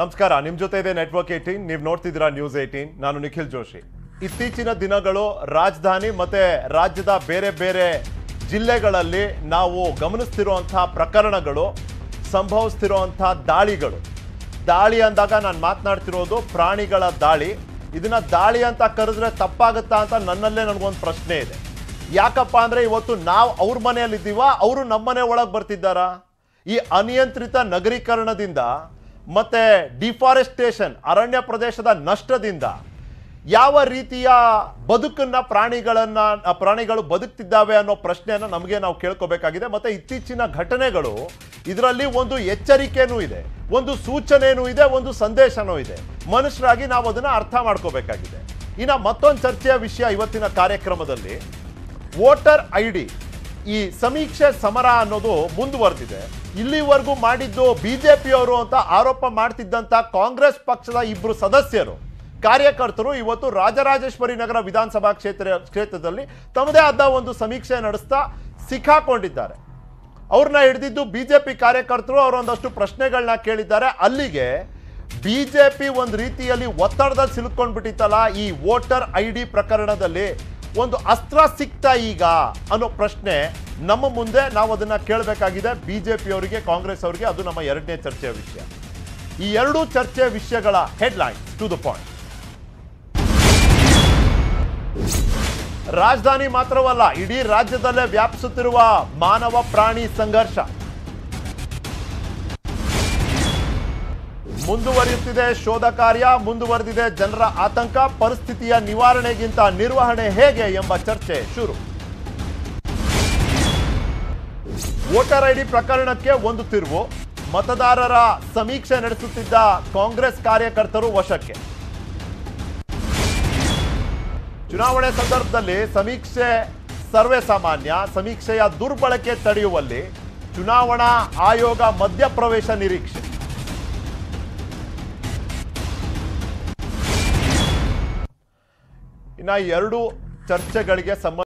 ನಮಸ್ಕಾರ ನಿಮ್ ಜೊತೆ ಇದೆ ನೆಟ್ವರ್ಕ್ ಏಟೀನ್ ನೀವು ನೋಡ್ತಿದ್ದೀರಾ ನ್ಯೂಸ್ ಏಟೀನ್ ನಾನು ನಿಖಿಲ್ ಜೋಶಿ ಇತ್ತೀಚಿನ ದಿನಗಳು ರಾಜಧಾನಿ ಮತ್ತೆ ರಾಜ್ಯದ ಬೇರೆ ಬೇರೆ ಜಿಲ್ಲೆಗಳಲ್ಲಿ ನಾವು ಗಮನಿಸ್ತಿರುವಂತಹ ಪ್ರಕರಣಗಳು ಸಂಭವಿಸ್ತಿರುವಂತಹ ದಾಳಿಗಳು ದಾಳಿ ಅಂದಾಗ ನಾನು ಮಾತನಾಡ್ತಿರೋದು ಪ್ರಾಣಿಗಳ ದಾಳಿ ಇದನ್ನ ದಾಳಿ ಅಂತ ಕರೆದ್ರೆ ತಪ್ಪಾಗುತ್ತಾ ಅಂತ ನನ್ನಲ್ಲೇ ನನಗೊಂದು ಪ್ರಶ್ನೆ ಇದೆ ಯಾಕಪ್ಪ ಅಂದ್ರೆ ಇವತ್ತು ನಾವು ಅವ್ರ ಮನೆಯಲ್ಲಿದ್ದೀವ ಅವರು ನಮ್ಮ ಮನೆ ಒಳಗೆ ಬರ್ತಿದ್ದಾರಾ ಈ ಅನಿಯಂತ್ರಿತ ನಗರೀಕರಣದಿಂದ ಮತ್ತೆ ಡಿಫಾರೆಸ್ಟೇಷನ್ ಅರಣ್ಯ ಪ್ರದೇಶದ ನಷ್ಟದಿಂದ ಯಾವ ರೀತಿಯ ಬದುಕನ್ನ ಪ್ರಾಣಿಗಳನ್ನ ಆ ಪ್ರಾಣಿಗಳು ಬದುಕ್ತಿದ್ದಾವೆ ಅನ್ನೋ ಪ್ರಶ್ನೆಯನ್ನ ನಮಗೆ ನಾವು ಕೇಳ್ಕೋಬೇಕಾಗಿದೆ ಮತ್ತೆ ಇತ್ತೀಚಿನ ಘಟನೆಗಳು ಇದರಲ್ಲಿ ಒಂದು ಎಚ್ಚರಿಕೆನೂ ಇದೆ ಒಂದು ಸೂಚನೆನೂ ಇದೆ ಒಂದು ಸಂದೇಶನೂ ಇದೆ ಮನುಷ್ಯರಾಗಿ ನಾವು ಅದನ್ನ ಅರ್ಥ ಮಾಡ್ಕೋಬೇಕಾಗಿದೆ ಇನ್ನ ಮತ್ತೊಂದು ಚರ್ಚೆಯ ವಿಷಯ ಇವತ್ತಿನ ಕಾರ್ಯಕ್ರಮದಲ್ಲಿ ವೋಟರ್ ಐ ಡಿ ಈ ಸಮೀಕ್ಷೆ ಸಮರ ಅನ್ನೋದು ಮುಂದುವರೆದಿದೆ ಇಲ್ಲಿವರೆಗೂ ಮಾಡಿದ್ದು ಬಿಜೆಪಿಯವರು ಅಂತ ಆರೋಪ ಮಾಡ್ತಿದ್ದಂತ ಕಾಂಗ್ರೆಸ್ ಪಕ್ಷದ ಇಬ್ರು ಸದಸ್ಯರು ಕಾರ್ಯಕರ್ತರು ಇವತ್ತು ರಾಜರಾಜೇಶ್ವರಿ ನಗರ ವಿಧಾನಸಭಾ ಕ್ಷೇತ್ರ ಕ್ಷೇತ್ರದಲ್ಲಿ ತಮ್ಮದೇ ಆದ ಒಂದು ಸಮೀಕ್ಷೆ ನಡೆಸ್ತಾ ಸಿಕ್ಕಾಕೊಂಡಿದ್ದಾರೆ ಅವ್ರನ್ನ ಹಿಡಿದಿದ್ದು ಬಿಜೆಪಿ ಕಾರ್ಯಕರ್ತರು ಅವರೊಂದಷ್ಟು ಪ್ರಶ್ನೆಗಳನ್ನ ಕೇಳಿದ್ದಾರೆ ಅಲ್ಲಿಗೆ ಬಿಜೆಪಿ ಒಂದು ರೀತಿಯಲ್ಲಿ ಒತ್ತಡದಲ್ಲಿ ಸಿಲುಕೊಂಡ್ಬಿಟ್ಟಿತ್ತಲ್ಲ ಈ ವೋಟರ್ ಐ ಡಿ ಪ್ರಕರಣದಲ್ಲಿ ಒಂದು ಅಸ್ತ್ರ ಸಿಕ್ತಾ ಈಗ ಅನ್ನೋ ಪ್ರಶ್ನೆ ನಮ್ಮ ಮುಂದೆ ನಾವು ಅದನ್ನ ಕೇಳಬೇಕಾಗಿದೆ ಬಿಜೆಪಿ ಅವರಿಗೆ ಕಾಂಗ್ರೆಸ್ ಅವರಿಗೆ ಅದು ನಮ್ಮ ಎರಡನೇ ಚರ್ಚೆಯ ವಿಷಯ ಈ ಎರಡೂ ಚರ್ಚೆಯ ವಿಷಯಗಳ ಹೆಡ್ಲೈನ್ ಟು ದ ಪಾಯಿಂಟ್ ರಾಜಧಾನಿ ಮಾತ್ರವಲ್ಲ ಇಡೀ ರಾಜ್ಯದಲ್ಲೇ ವ್ಯಾಪಿಸುತ್ತಿರುವ ಮಾನವ ಪ್ರಾಣಿ ಸಂಘರ್ಷ ಮುಂದುವರಿಯುತ್ತಿದೆ ಶೋಧ ಕಾರ್ಯ ಮುಂದುವರೆದಿದೆ ಜನರ ಆತಂಕ ಪರಿಸ್ಥಿತಿಯ ನಿವಾರಣೆಗಿಂತ ನಿರ್ವಹಣೆ ಹೇಗೆ ಎಂಬ ಚರ್ಚೆ ಶುರು ವೋಟರ್ ಐಡಿ ಪ್ರಕರಣಕ್ಕೆ ಒಂದು ತಿರುವು ಮತದಾರರ ಸಮೀಕ್ಷೆ ನಡೆಸುತ್ತಿದ್ದ ಕಾಂಗ್ರೆಸ್ ಕಾರ್ಯಕರ್ತರು ವಶಕ್ಕೆ ಚುನಾವಣೆ ಸಂದರ್ಭದಲ್ಲಿ ಸಮೀಕ್ಷೆ ಸರ್ವೇ ಸಾಮಾನ್ಯ ಸಮೀಕ್ಷೆಯ ದುರ್ಬಳಕೆ ತಡೆಯುವಲ್ಲಿ ಚುನಾವಣಾ ಆಯೋಗ ಮಧ್ಯಪ್ರವೇಶ ನಿರೀಕ್ಷೆ ಇನ್ನ ಈ ಎರಡು ಚರ್ಚೆಗಳಿಗೆ ಸಂಬಂಧ